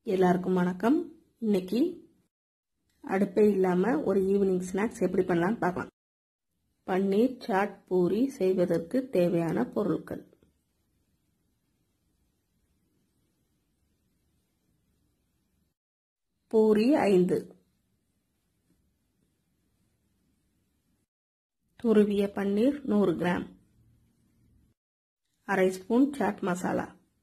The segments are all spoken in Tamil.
எல்லாருக்கும் வணக்கம் இன்னைக்கு அடுப்பே இல்லாமல் ஒரு ஈவினிங் ஸ்நாக்ஸ் எப்படி பண்ணலாம்னு பார்க்கலாம் பன்னீர் சாட் பூரி செய்வதற்கு தேவையான பொருட்கள் பூரி ஐந்து துருவிய பன்னீர் நூறு கிராம் அரை ஸ்பூன் சாட் மசாலா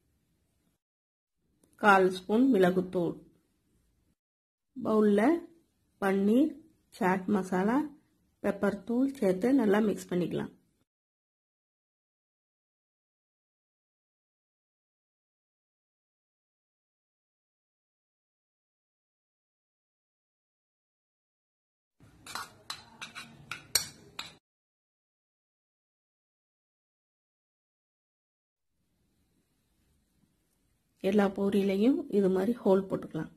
கால் ஸ்பூன் மிளகுத்தூள் பவுலில் பன்னீர் சாட் மசாலா பெப்பர் தூள் சேர்த்து நல்லா மிக்ஸ் பண்ணிக்கலாம் எல்லா பூரியிலையும் இது மாதிரி ஹோல் போட்டுக்கலாம்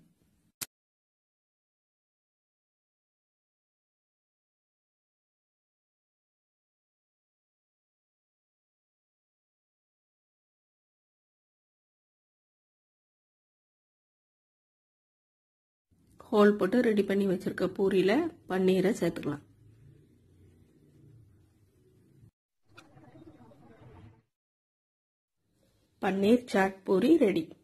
ஹோல் போட்டு ரெடி பண்ணி வச்சுருக்க பூரியில் பன்னீரை சேர்த்துக்கலாம் பன்னீர் சாட் பூரி ரெடி